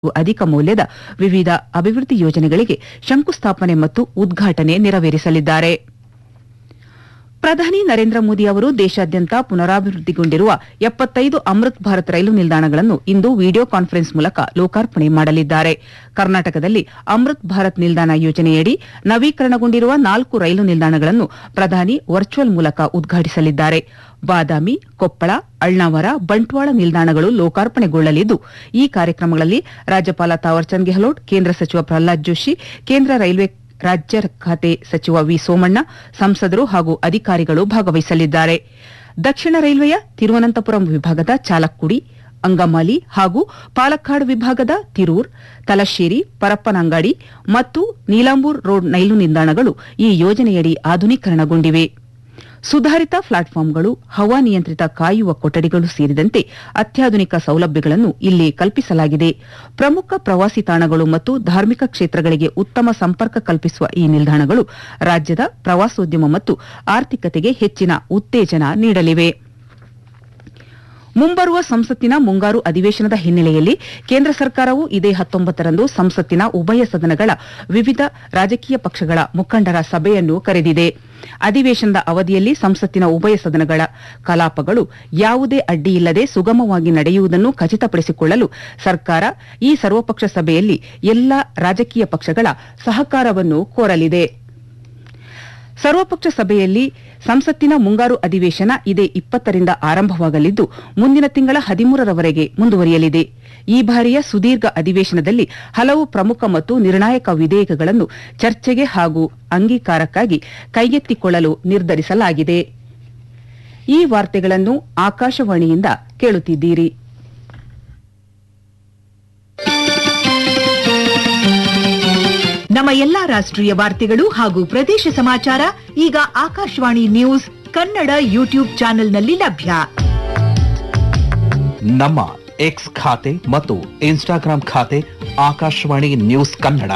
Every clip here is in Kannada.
ಅಧಿಕ ಮೌಲ್ಯದ ವಿವಿಧ ಅಭಿವೃದ್ಧಿ ಯೋಜನೆಗಳಿಗೆ ಶಂಕುಸ್ಥಾಪನೆ ಮತ್ತು ಉದ್ಘಾಟನೆ ನೆರವೇರಿಸಲಿದ್ದಾರೆ ಪ್ರಧಾನಿ ನರೇಂದ್ರ ಮೋದಿ ಅವರು ದೇಶಾದ್ಯಂತ ಪುನರಾಭಿವೃದ್ಧಿಗೊಂಡಿರುವ ಎಪ್ಪತ್ತೈದು ಅಮೃತ್ ಭಾರತ್ ರೈಲು ನಿಲ್ದಾಣಗಳನ್ನು ಇಂದು ವಿಡಿಯೋ ಕಾನ್ಫರೆನ್ಸ್ ಮೂಲಕ ಲೋಕಾರ್ಪಣೆ ಮಾಡಲಿದ್ದಾರೆ ಕರ್ನಾಟಕದಲ್ಲಿ ಅಮೃತ್ ಭಾರತ್ ನಿಲ್ದಾಣ ಯೋಜನೆಯಡಿ ನವೀಕರಣಗೊಂಡಿರುವ ನಾಲ್ಕು ರೈಲು ನಿಲ್ದಾಣಗಳನ್ನು ಪ್ರಧಾನಿ ವರ್ಚುವಲ್ ಮೂಲಕ ಉದ್ಘಾಟಿಸಲಿದ್ದಾರೆ ಬಾದಾಮಿ ಕೊಪ್ಪಳ ಅಳ್ನಾವರ ಬಂಟ್ವಾಳ ನಿಲ್ದಾಣಗಳು ಲೋಕಾರ್ಪಣೆಗೊಳ್ಳಲಿದ್ದು ಈ ಕಾರ್ಯಕ್ರಮಗಳಲ್ಲಿ ರಾಜ್ಯಪಾಲ ತಾವರ್ಚಂದ್ ಗೆಹ್ಲೋಟ್ ಕೇಂದ್ರ ಸಚಿವ ಪ್ರಹ್ಲಾದ್ ಜೋಶಿ ಕೇಂದ್ರ ರೈಲ್ವೆ ರಾಜ್ಯ ಖಾತೆ ಸಚಿವ ವಿ ಸೋಮಣ್ಣ ಸಂಸದರು ಹಾಗೂ ಅಧಿಕಾರಿಗಳು ಭಾಗವಹಿಸಲಿದ್ದಾರೆ ದಕ್ಷಿಣ ರೈಲ್ವೆಯ ತಿರುವನಂತಪುರಂ ವಿಭಾಗದ ಚಾಲಕ್ಕುಡಿ ಅಂಗಮಾಲಿ ಹಾಗೂ ಪಾಲಕ್ಕಾಡ್ ವಿಭಾಗದ ತಿರೂರ್ ತಲಶ್ಶೇರಿ ಪರಪ್ಪನಂಗಾಡಿ ಮತ್ತು ನೀಲಾಂಬೂರ್ ರೋಡ್ ರೈಲು ನಿಲ್ದಾಣಗಳು ಈ ಯೋಜನೆಯಡಿ ಆಧುನೀಕರಣಗೊಂಡಿವೆ ಸುಧಾರಿತ ಪ್ಲಾಟ್ಫಾರ್ಮ್ಗಳು ಹವಾನಿಯಂತ್ರಿತ ಕಾಯುವ ಕೊಠಡಿಗಳು ಸೇರಿದಂತೆ ಅತ್ಯಾಧುನಿಕ ಸೌಲಭ್ಯಗಳನ್ನು ಇಲ್ಲಿ ಕಲ್ಪಿಸಲಾಗಿದೆ ಪ್ರಮುಖ ಪ್ರವಾಸಿ ತಾಣಗಳು ಮತ್ತು ಧಾರ್ಮಿಕ ಕ್ಷೇತ್ರಗಳಿಗೆ ಉತ್ತಮ ಸಂಪರ್ಕ ಕಲ್ಪಿಸುವ ಈ ನಿಲ್ದಾಣಗಳು ರಾಜ್ಯದ ಪ್ರವಾಸೋದ್ಯಮ ಮತ್ತು ಆರ್ಥಿಕತೆಗೆ ಹೆಚ್ಚಿನ ಉತ್ತೇಜನ ನೀಡಲಿವೆ ಮುಂಬರುವ ಸಂಸತ್ತಿನ ಮುಂಗಾರು ಅಧಿವೇಶನದ ಹಿನ್ನೆಲೆಯಲ್ಲಿ ಕೇಂದ್ರ ಸರ್ಕಾರವು ಇದೇ ಹತ್ತೊಂಬತ್ತರಂದು ಸಂಸತ್ತಿನ ಉಭಯ ಸದನಗಳ ವಿವಿಧ ರಾಜಕೀಯ ಪಕ್ಷಗಳ ಮುಖಂಡರ ಸಭೆಯನ್ನು ಕರೆದಿದೆ ಅಧಿವೇಶನದ ಅವಧಿಯಲ್ಲಿ ಸಂಸತ್ತಿನ ಉಭಯ ಸದನಗಳ ಕಲಾಪಗಳು ಯಾವುದೇ ಅಡ್ಡಿಯಿಲ್ಲದೆ ಸುಗಮವಾಗಿ ನಡೆಯುವುದನ್ನು ಖಚಿತಪಡಿಸಿಕೊಳ್ಳಲು ಸರ್ಕಾರ ಈ ಸರ್ವಪಕ್ಷ ಸಭೆಯಲ್ಲಿ ಎಲ್ಲಾ ರಾಜಕೀಯ ಪಕ್ಷಗಳ ಸಹಕಾರವನ್ನು ಕೋರಲಿದೆ ಸರ್ವಪಕ್ಷ ಸಭೆಯಲ್ಲಿ ಸಂಸತ್ತಿನ ಮುಂಗಾರು ಅಧಿವೇಶನ ಇದೇ ಇಪ್ಪತ್ತರಿಂದ ಆರಂಭವಾಗಲಿದ್ದು ಮುಂದಿನ ತಿಂಗಳ ಹದಿಮೂರರವರೆಗೆ ಮುಂದುವರಿಯಲಿದೆ ಈ ಬಾರಿಯ ಸುದೀರ್ಘ ಅಧಿವೇಶನದಲ್ಲಿ ಹಲವು ಪ್ರಮುಖ ಮತ್ತು ನಿರ್ಣಾಯಕ ವಿಧೇಯಕಗಳನ್ನು ಚರ್ಚೆಗೆ ಹಾಗೂ ಅಂಗೀಕಾರಕ್ಕಾಗಿ ಕೈಗೆತ್ತಿಕೊಳ್ಳಲು ನಿರ್ಧರಿಸಲಾಗಿದೆ ಈ ವಾರ್ತೆಗಳನ್ನು ಆಕಾಶವಾಣಿಯಿಂದ ಕೇಳುತ್ತಿದ್ದೀರಿ ನಮ್ಮ ಎಲ್ಲಾ ರಾಷ್ಟ್ರೀಯ ವಾರ್ತೆಗಳು ಹಾಗೂ ಪ್ರದೇಶ ಸಮಾಚಾರ ಈಗ ಆಕಾಶವಾಣಿ ನ್ಯೂಸ್ ಕನ್ನಡ ಯೂಟ್ಯೂಬ್ ಚಾನೆಲ್ನಲ್ಲಿ ಲಭ್ಯ ನಮ್ಮ ಎಕ್ಸ್ ಖಾತೆ ಮತ್ತು ಇನ್ಸ್ಟಾಗ್ರಾಂ ಖಾತೆ ಆಕಾಶವಾಣಿ ನ್ಯೂಸ್ ಕನ್ನಡ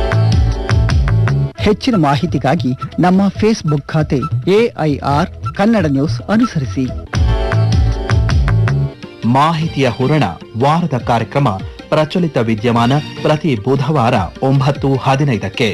ಹೆಚ್ಚಿನ ಮಾಹಿತಿಗಾಗಿ ನಮ್ಮ ಫೇಸ್ಬುಕ್ ಖಾತೆ ಎಐಆರ್ ಕನ್ನಡ ನ್ಯೂಸ್ ಅನುಸರಿಸಿ ಮಾಹಿತಿಯ ಹೂರಣ ವಾರದ ಕಾರ್ಯಕ್ರಮ ಪ್ರಚಲಿತ ವಿದ್ಯಮಾನ ಪ್ರತಿ ಬುಧವಾರ ಒಂಬತ್ತು ಹದಿನೈದಕ್ಕೆ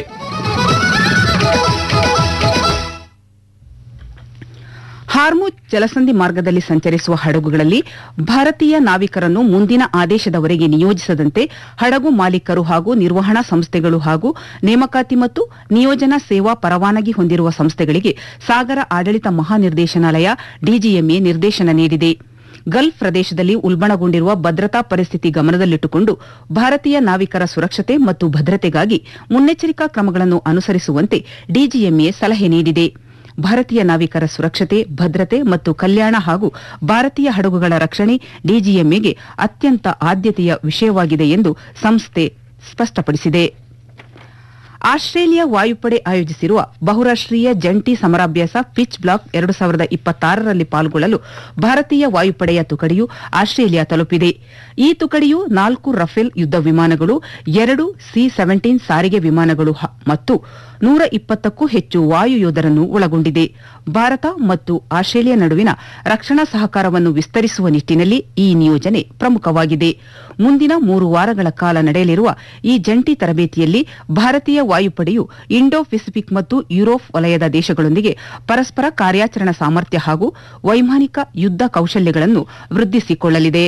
ಹಾರ್ಮುಜ್ ಜಲಸಂಧಿ ಮಾರ್ಗದಲ್ಲಿ ಸಂಚರಿಸುವ ಹಡಗುಗಳಲ್ಲಿ ಭಾರತೀಯ ನಾವಿಕರನ್ನು ಮುಂದಿನ ಆದೇಶದವರೆಗೆ ನಿಯೋಜಿಸದಂತೆ ಹಡಗು ಮಾಲೀಕರು ಹಾಗೂ ನಿರ್ವಹಣಾ ಸಂಸ್ಥೆಗಳು ಹಾಗೂ ನೇಮಕಾತಿ ಮತ್ತು ನಿಯೋಜನಾ ಸೇವಾ ಪರವಾನಗಿ ಹೊಂದಿರುವ ಸಂಸ್ಥೆಗಳಿಗೆ ಸಾಗರ ಆಡಳಿತ ಮಹಾನಿರ್ದೇಶನಾಲಯ ಡಿಜಿಎಂಎ ನಿರ್ದೇಶನ ನೀಡಿದೆ ಗಲ್ಫ್ ಪ್ರದೇಶದಲ್ಲಿ ಉಲ್ಬಣಗೊಂಡಿರುವ ಭದ್ರತಾ ಪರಿಸ್ಥಿತಿ ಗಮನದಲ್ಲಿಟ್ಟುಕೊಂಡು ಭಾರತೀಯ ನಾವಿಕರ ಸುರಕ್ಷತೆ ಮತ್ತು ಭದ್ರತೆಗಾಗಿ ಮುನ್ನೆಚ್ಚರಿಕಾ ಕ್ರಮಗಳನ್ನು ಅನುಸರಿಸುವಂತೆ ಡಿಜಿಎಂಎ ಸಲಹೆ ನೀಡಿದೆ ಭಾರತೀಯ ನಾವಿಕರ ಸುರಕ್ಷತೆ ಭದ್ರತೆ ಮತ್ತು ಕಲ್ಯಾಣ ಹಾಗೂ ಭಾರತೀಯ ಹಡಗುಗಳ ರಕ್ಷಣೆ ಡಿಜಿಎಂಎಗೆ ಅತ್ಯಂತ ಆದ್ಯತೆಯ ವಿಷಯವಾಗಿದೆ ಎಂದು ಸಂಸ್ಥೆ ಸ್ಪಷ್ಟಪಡಿಸಿದೆ ಆಸ್ಟ್ರೇಲಿಯಾ ವಾಯುಪಡೆ ಆಯೋಜಿಸಿರುವ ಬಹುರಾಷ್ಟೀಯ ಜಂಟಿ ಸಮರಾಭ್ಯಾಸ ಪಿಚ್ ಬ್ಲಾಕ್ ಎರಡು ಸಾವಿರದ ಇಪ್ಪತ್ತಾರರಲ್ಲಿ ಪಾಲ್ಗೊಳ್ಳಲು ಭಾರತೀಯ ವಾಯುಪಡೆಯ ತುಕಡಿಯು ಆಸ್ಟ್ರೇಲಿಯಾ ತಲುಪಿದೆ ಈ ತುಕಡಿಯು ನಾಲ್ಕು ರಫೇಲ್ ಯುದ್ಧ ವಿಮಾನಗಳು ಎರಡು ಸಿ ಸೆವೆಂಟೀನ್ ಸಾರಿಗೆ ವಿಮಾನಗಳು ಹ- ಮತ್ತು ನೂರ ಇಪ್ಪತ್ತಕ್ಕೂ ಹೆಚ್ಚು ವಾಯು ಯೋಧರನ್ನು ಒಳಗೊಂಡಿದೆ ಭಾರತ ಮತ್ತು ಆಸ್ಟ್ರೇಲಿಯಾ ನಡುವಿನ ರಕ್ಷಣಾ ಸಹಕಾರವನ್ನು ವಿಸ್ತರಿಸುವ ನಿಟ್ಟಿನಲ್ಲಿ ಈ ನಿಯೋಜನೆ ಪ್ರಮುಖವಾಗಿದೆ ಮುಂದಿನ ಮೂರು ವಾರಗಳ ಕಾಲ ನಡೆಯಲಿರುವ ಈ ಜಂಟಿ ತರಬೇತಿಯಲ್ಲಿ ಭಾರತೀಯ ವಾಯುಪಡೆಯು ಇಂಡೋ ಪೆಸಿಫಿಕ್ ಮತ್ತು ಯುರೋಪ್ ವಲಯದ ದೇಶಗಳೊಂದಿಗೆ ಪರಸ್ಪರ ಕಾರ್ಯಾಚರಣಾ ಸಾಮರ್ಥ್ಯ ಹಾಗೂ ವೈಮಾನಿಕ ಯುದ್ಧ ಕೌಶಲ್ಯಗಳನ್ನು ವೃದ್ಧಿಸಿಕೊಳ್ಳಲಿದೆ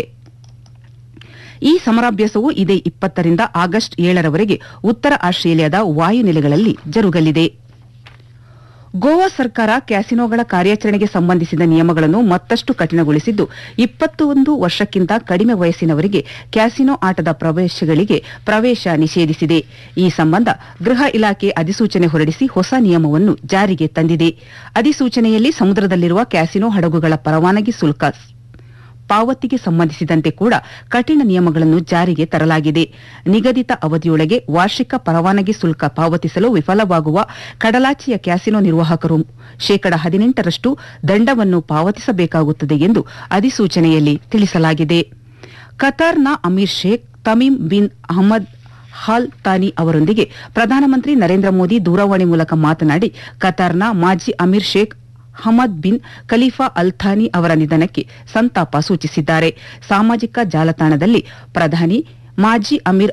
ಈ ಸಮರಾಭ್ಯಾಸವು ಇದೇ ಇಪ್ಪತ್ತರಿಂದ ಆಗಸ್ಟ್ ಏಳರವರೆಗೆ ಉತ್ತರ ಆಸ್ಟ್ರೇಲಿಯಾದ ವಾಯುನೆಲೆಗಳಲ್ಲಿ ಜರುಗಲಿದೆ ಗೋವಾ ಸರ್ಕಾರ ಕ್ಯಾಸಿನೋಗಳ ಕಾರ್ಯಾಚರಣೆಗೆ ಸಂಬಂಧಿಸಿದ ನಿಯಮಗಳನ್ನು ಮತ್ತಷ್ಟು ಕಠಿಣಗೊಳಿಸಿದ್ದು ಇಪ್ಪತ್ತೊಂದು ವರ್ಷಕ್ಕಿಂತ ಕಡಿಮೆ ವಯಸ್ಸಿನವರಿಗೆ ಕ್ಯಾಸಿನೋ ಆಟದ ಪ್ರವೇಶಗಳಿಗೆ ಪ್ರವೇಶ ನಿಷೇಧಿಸಿದೆ ಈ ಸಂಬಂಧ ಗೃಹ ಇಲಾಖೆ ಅಧಿಸೂಚನೆ ಹೊರಡಿಸಿ ಹೊಸ ನಿಯಮವನ್ನು ಜಾರಿಗೆ ತಂದಿದೆ ಅಧಿಸೂಚನೆಯಲ್ಲಿ ಸಮುದ್ರದಲ್ಲಿರುವ ಕ್ಯಾಸಿನೋ ಹಡಗುಗಳ ಪರವಾನಗಿ ಶುಲ್ಕ ಪಾವತಿಗೆ ಸಂಬಂಧಿಸಿದಂತೆ ಕೂಡ ಕಠಿಣ ನಿಯಮಗಳನ್ನು ಜಾರಿಗೆ ತರಲಾಗಿದೆ ನಿಗದಿತ ಅವಧಿಯೊಳಗೆ ವಾರ್ಷಿಕ ಪರವಾನಗಿ ಶುಲ್ಕ ಪಾವತಿಸಲು ವಿಫಲವಾಗುವ ಕಡಲಾಚೆಯ ಕ್ಯಾಸಿನೋ ನಿರ್ವಾಹಕರು ಶೇಕಡ ಹದಿನೆಂಟರಷ್ಟು ದಂಡವನ್ನು ಪಾವತಿಸಬೇಕಾಗುತ್ತದೆ ಎಂದು ಅಧಿಸೂಚನೆಯಲ್ಲಿ ತಿಳಿಸಲಾಗಿದೆ ಕತಾರ್ನ Amir Sheikh Tamim bin Ahmad Al Thani ಅವರೊಂದಿಗೆ ಪ್ರಧಾನಮಂತ್ರಿ ನರೇಂದ್ರ ಮೋದಿ ದೂರವಾಣಿ ಮೂಲಕ ಮಾತನಾಡಿ ಕತಾರ್ನ ಮಾಜಿ Amir Sheikh Hamad bin Khalifa Al Thani ಅವರ ನಿಧನಕ್ಕೆ ಸಂತಾಪ ಸೂಚಿಸಿದ್ದಾರೆ ಸಾಮಾಜಿಕ ಜಾಲತಾಣದಲ್ಲಿ ಪ್ರಧಾನಿ ಮಾಜಿ ಅಮೀರ್